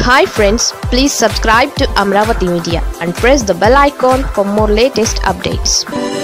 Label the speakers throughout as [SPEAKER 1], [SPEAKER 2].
[SPEAKER 1] hi friends please subscribe to Amaravati media and press the bell icon for more latest updates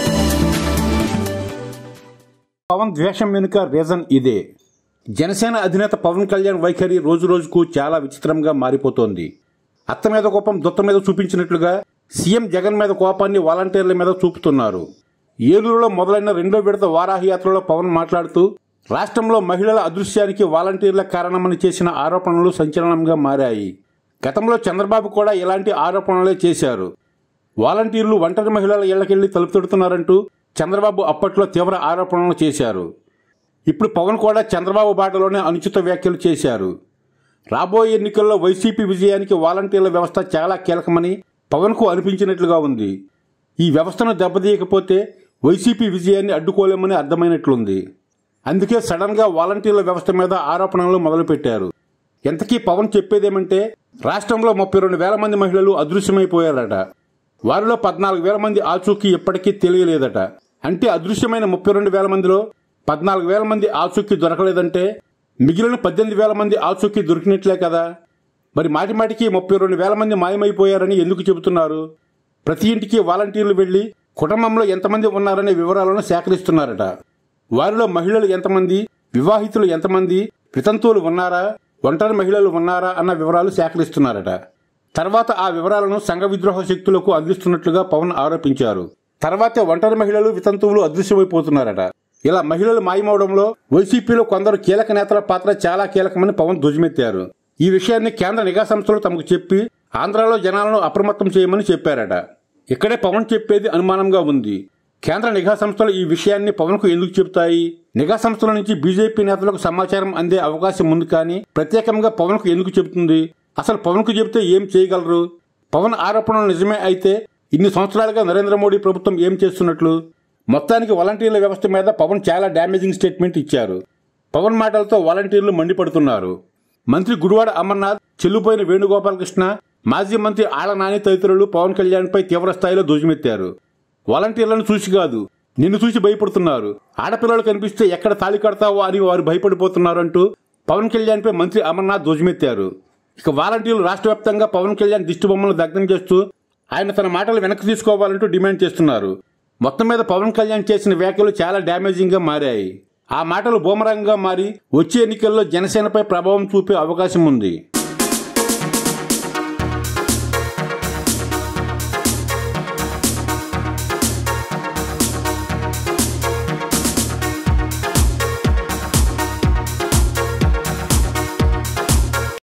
[SPEAKER 2] Pawan ద్వేషం వెనుక reason ఇదే జనసేన అధినేత పవన్ కళ్యాణ్ వైఖరి రోజు రోజుకు చాలా విచిత్రంగా మారిపోతోంది అత్త మీద కోపం దుత్త మీద చూపించినట్లుగా సీఎం జగన్ మీద కోపాన్ని వాలంటీర్ల మీద చూపుతున్నారు ఏలూరులో మొదలైన రెండో విడత వారాహి యాత్రలో పవన్ మాట్లాడుతూ రాష్ట్రంలో మహిళల అదృశ్యానికి వాలంటీర్ల కారణమని చేసిన ఆరోపణలు సంచలనంగా మారాయి గతంలో చంద్రబాబు కూడా ఇలాంటి ఆరోపణలే చేశారు వాలంటీర్లు ఒంటరి మహిళల ఇళ్లకెళ్లి తలుపు తడుతున్నారంటూ చంద్రబాబు అప్పట్లో తీవ్ర ఆరోపణలు చేశారు ఇప్పుడు పవన్ కూడా చంద్రబాబు బాటలోనే అనుచిత వ్యాఖ్యలు చేశారు రాబోయే ఎన్నికల్లో వైసీపీ విజయానికి వాలంటీర్ల వ్యవస్థ చాలా కీలకమని పవన్కు అనిపించినట్లుగా ఉంది ఈ వ్యవస్థను దెబ్బతీయకపోతే వైసీపీ విజయాన్ని అడ్డుకోలేమని అర్థమైనట్లుంది అందుకే సడన్గా వాలంటీర్ల వ్యవస్థ మీద ఆరోపణలు మొదలుపెట్టారు ఎంతకీ పవన్ చెప్పేదేమంటే రాష్ట్రంలో ముప్పై రెండు వేల మంది మహిళలు అదృశ్యమైపోయారట వారిలో పద్నాలుగు వేల మంది ఆచూకీ ఇప్పటికీ తెలియలేదట అంటే అదృశ్యమైన ముప్పై రెండు వేల మందిలో పద్నాలుగు వేల మంది ఆచూకీ దొరకలేదంటే మిగిలిన పద్దెనిమిది వేల మంది ఆచూకీ దొరికినట్లే కదా మరి మాటి మాటికి ముప్పై రెండు వేల మంది మాయమైపోయారని ఎందుకు చెబుతున్నారు ప్రతి ఇంటికి వాలంటీర్లు వెళ్లి కుటుంబంలో ఎంతమంది ఉన్నారనే వివరాలను సేకరిస్తున్నారట వారిలో మహిళలు ఎంతమంది వివాహితులు ఎంతమంది వితంతువులు ఉన్నారా ఒంటరి మహిళలు ఉన్నారా అన్న వివరాలు సేకరిస్తున్నారట తర్వాత ఆ వివరాలను సంఘ విద్రోహ శక్తులకు అందిస్తున్నట్లుగా పవన్ ఆరోపించారు తర్వాతే ఒంటరి మహిళలు వితంతువులు అదృశ్యమైపోతున్నారట ఇలా మహిళలు మాయమవడంలో వైసీపీలో కొందరు కీలక నేతల పాత్ర చాలా కీలకమని పవన్ ధ్వజమెత్తారు ఈ విషయాన్ని కేంద్ర నిఘా సంస్థలు తమకు చెప్పి ఆంధ్రాలో జనాలను అప్రమత్తం చేయమని చెప్పారట ఇక్కడే పవన్ చెప్పేది అనుమానంగా ఉంది కేంద్ర నిఘా సంస్థలు ఈ విషయాన్ని పవన్కు ఎందుకు చెబుతాయి నిఘా సంస్థల నుంచి బీజేపీ నేతలకు సమాచారం అందే అవకాశం ఉంది కానీ ప్రత్యేకంగా పవన్కు ఎందుకు చెబుతుంది అసలు పవన్కు చెబితే ఏం చేయగలరు పవన్ ఆరోపణలు నిజమే అయితే ఇన్ని సంవత్సరాలుగా నరేంద్ర మోడీ ప్రభుత్వం ఏం చేస్తున్నట్లు మొత్తానికి వాలంటీర్ల వ్యవస్థ మీద పవన్ చాలా డ్యామేజింగ్ స్టేట్మెంట్ ఇచ్చారు పవన్ మాటలతో వాలంటీర్లు మండిపడుతున్నారు మంత్రి గుడివాడ అమర్నాథ్ చెల్లుపోయిన వేణుగోపాలకృష్ణ మాజీ మంత్రి ఆళ్ల నాని తదితరులు పవన్ కళ్యాణ్పై తీవ్ర స్థాయిలో ధ్వజమెత్తారు వాలంటీర్లను చూసి కాదు నిన్ను చూసి భయపడుతున్నారు ఆడపిల్లలు కనిపిస్తే ఎక్కడ తాళి కడతావో అని వారు భయపడిపోతున్నారు అంటూ పవన్ కళ్యాణ్పై మంత్రి అమర్నాథ్ ధ్వజమెత్తారు ఇక వాలంటీర్లు రాష్ట్ర వ్యాప్తంగా పవన్ కళ్యాణ్ దిష్టి బొమ్మలు దగ్ధం చేస్తూ ఆయన తన మాటలు వెనక్కి తీసుకోవాలంటూ డిమాండ్ చేస్తున్నారు మొత్తం మీద పవన్ కళ్యాణ్ చేసిన వ్యాఖ్యలు చాలా డ్యామేజింగ్ గా మారాయి ఆ మాటలు బూమరంగా మారి వచ్చే ఎన్నికల్లో జనసేనపై ప్రభావం చూపే అవకాశం ఉంది